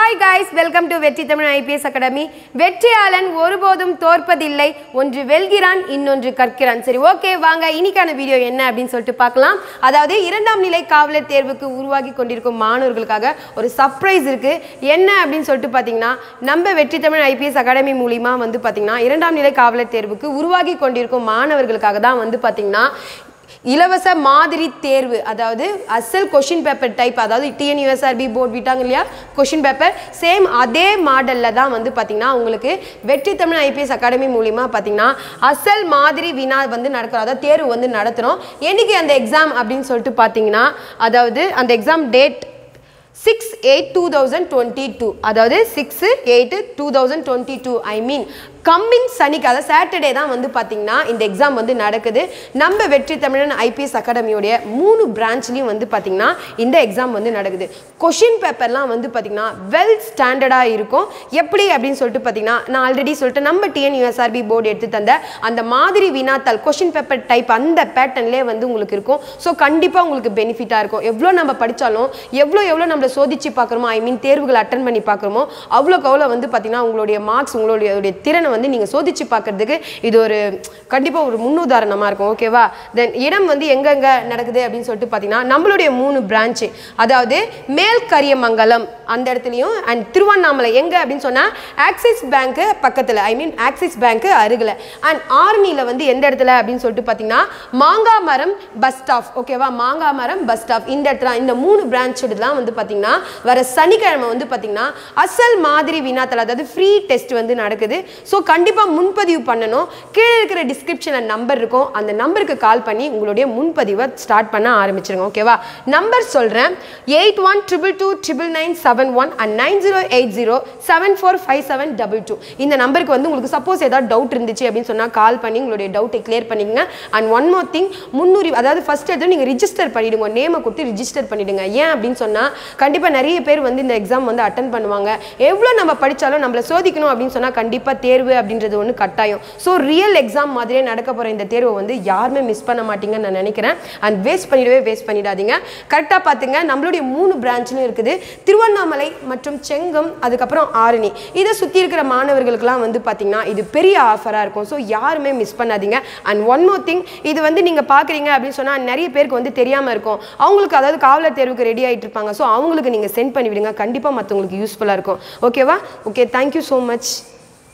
hi guys welcome to வெற்றி Tamil IPS academy வெற்றியாளன் ஒருபோதும் தோற்பதில்லை ஒன்று வெல்கிறான் இன்னொன்று கற்கிறான் சரி ஓகே வாங்க இன்னைக்கான வீடியோ என்ன அப்படின்னு சொல்லிட்டு பார்க்கலாம் அதாவது இரண்டாம் நிலை காவலர் தேர்வுக்கு உருவாகி கொண்டிருக்கும் மாணவர்களுக்காக ஒரு சர்ப்ரைஸ் இருக்கு என்ன அப்படின்னு சொல்லிட்டு பார்த்தீங்கன்னா நம்ம வெற்றி தமிழ் ஐபிஎஸ் அகாடமி மூலிமா வந்து பார்த்தீங்கன்னா இரண்டாம் நிலை காவலர் தேர்வுக்கு உருவாகி கொண்டிருக்கும் மாணவர்களுக்காக தான் வந்து பார்த்தீங்கன்னா இலவச மாதிரி தேர்வு அதாவது அசல் கொஷின் பேப்பர் டைப் அதாவது டிஎன்யூஎஸ்ஆர்பி போர்டு விட்டாங்க இல்லையா கொஷின் பேப்பர் சேம் அதே மாடலில் தான் வந்து பார்த்திங்கன்னா உங்களுக்கு வெற்றி தமிழ் ஐபிஎஸ் அகாடமி மூலிமா பார்த்தீங்கன்னா அசல் மாதிரி வினா வந்து நடக்கிறோம் அதாவது தேர்வு வந்து நடத்துகிறோம் என்னைக்கு அந்த எக்ஸாம் அப்படின்னு சொல்லிட்டு பார்த்தீங்கன்னா அதாவது அந்த exam date six eight two thousand twenty two அதாவது six eight two thousand twenty two I mean coming சனிக்கு அதாவது சாட்டர்டே தான் வந்து பார்த்தீங்கன்னா இந்த எக்ஸாம் வந்து நடக்குது நம்ம வெற்றி தமிழன் ஐபிஎஸ் அகாடமியோடைய மூணு பிரான்ச்லேயும் வந்து பார்த்தீங்கன்னா இந்த எக்ஸாம் வந்து நடக்குது கொஷின் பேப்பர்லாம் வந்து பார்த்தீங்கன்னா வெல் ஸ்டாண்டர்டாக இருக்கும் எப்படி அப்படின்னு சொல்லிட்டு பார்த்தீங்கன்னா நான் ஆல்ரெடி சொல்லிட்டு நம்ம டிஎன்யூஎஸ்ஆர்பி போர்டு எடுத்து தந்த அந்த மாதிரி வினாத்தாள் கொஷின் பேப்பர் டைப் அந்த பேட்டர்ன்லேயே வந்து உங்களுக்கு இருக்கும் ஸோ கண்டிப்பாக உங்களுக்கு பெனிஃபிட்டாக இருக்கும் எவ்வளோ நம்ம படித்தாலும் எவ்வளோ எவ்வளோ நம்மளை சோதிச்சு பார்க்குறோமோ ஐ மீன் தேர்வுகள் அட்டன் பண்ணி பார்க்குறோமோ அவ்வளோக்கு அவ்வளோ வந்து பார்த்தீங்கன்னா உங்களுடைய மார்க்ஸ் உங்களுடைய உடைய திறனை வந்து நீங்கள் சோதிச்சு பார்க்கறதுக்கு இது ஒரு கண்டிப்பாக ஒரு முன்னுதாரணமாக இருக்கும் ஓகேவா தென் இடம் வந்து எங்கெங்கே நடக்குது அப்படின்னு சொல்லிட்டு பார்த்தீங்கன்னா நம்மளுடைய மூணு பிரான்ச்சு அதாவது மேல் கரியமங்கலம் அந்த இடத்துலையும் அண்ட் திருவண்ணாமலை எங்கே அப்படின்னு சொன்னால் ஆக்சிஸ் பேங்க்கு பக்கத்தில் ஐ மீன் ஆக்சிஸ் பேங்க்கு அருகில் அண்ட் ஆர்னியில் வந்து எந்த இடத்துல அப்படின்னு சொல்லிட்டு பார்த்தீங்கன்னா மாங்காமரம் பஸ் ஸ்டாப் ஓகேவா மாங்காமரம் பஸ் ஸ்டாப் இந்த இடத்துல இந்த மூணு பிரான்ச்சோடலாம் வந்து பார்த்தீங்கன்னா வர சனிக்கிழமை வந்து பார்த்தீங்கன்னா அசல் மாதிரி வினாத்தல் அதாவது ஃப்ரீ டெஸ்ட் வந்து நடக்குது ஸோ கண்டிப்பாக முன்பதிவு பண்ணணும் கீழே இருக்கிற டிஸ்கிரிப்ஷனில் நம்பர் இருக்கும் அந்த நம்பருக்கு கால் பண்ணி உங்களுடைய முன்பதிவை ஸ்டார்ட் பண்ண ஆரம்பிச்சிருங்க ஓகேவா நம்பர் சொல்கிறேன் eight one triple two triple nine seven one and nine zero eight zero seven four five seven double two இந்த நம்பருக்கு வந்து உங்களுக்கு சப்போஸ் ஏதாவது டவுட் இருந்துச்சு அப்படின்னு சொன்னால் கால் பண்ணி உங்களுடைய டவுட்டை கிளியர் பண்ணிக்கங்க அண்ட் ஒன் மோர் திங் முன்னூறு அதாவது ஃபர்ஸ்ட் எடுத்து நீங்கள் ரிஜிஸ்டர் பண்ணிவிடுங்க நேமை கொடுத்து ரிஜிஸ்டர் பண்ணிவிடுங்க ஏன் அப்படின்னு சொன்னால் கண்டிப்பாக நிறைய பேர் வந்து இந்த எக்ஸாம் வந்து அட்டன் பண்ணுவாங்க எவ்வளோ நம்ம படித்தாலும் நம்மளை சோதிக்கணும் அப்படின்னு சொன்னால் கண்டிப்பாக தேர்வு அப்படின்றது ஒன்று கட்டாயம் ஸோ ரியல் எக்ஸாம் மாதிரியே நடக்க போகிற இந்த தேர்வை வந்து யாருமே மிஸ் பண்ண மாட்டீங்கன்னு நான் நினைக்கிறேன் அண்ட் வேஸ்ட் பண்ணிடவே வேஸ்ட் பண்ணிடாதீங்க கரெக்டாக பார்த்துங்க நம்மளுடைய மூணு பிரான்ச்லையும் இருக்குது திருவண்ணாமலை மற்றும் செங்கம் அதுக்கப்புறம் ஆரணி இதை சுற்றி இருக்கிற மாணவர்களுக்கெல்லாம் வந்து பார்த்தீங்கன்னா இது பெரிய ஆஃபராக இருக்கும் ஸோ யாருமே மிஸ் பண்ணாதீங்க அண்ட் ஒன் மோர் திங் இது வந்து நீங்கள் பார்க்குறீங்க அப்படின்னு சொன்னால் நிறைய பேருக்கு வந்து தெரியாமல் இருக்கும் அவங்களுக்கு அதாவது காவலர் தேர்வுக்கு ரெடி ஆகிட்டு இருப்பாங்க ஸோ அவங்களுக்கு நீங்கள் சென்ட் பண்ணிவிடுங்க கண்டிப்பாக மற்றவங்களுக்கு யூஸ்ஃபுல்லாக இருக்கும் ஓகேவா ஓகே தேங்க்யூ ஸோ மச்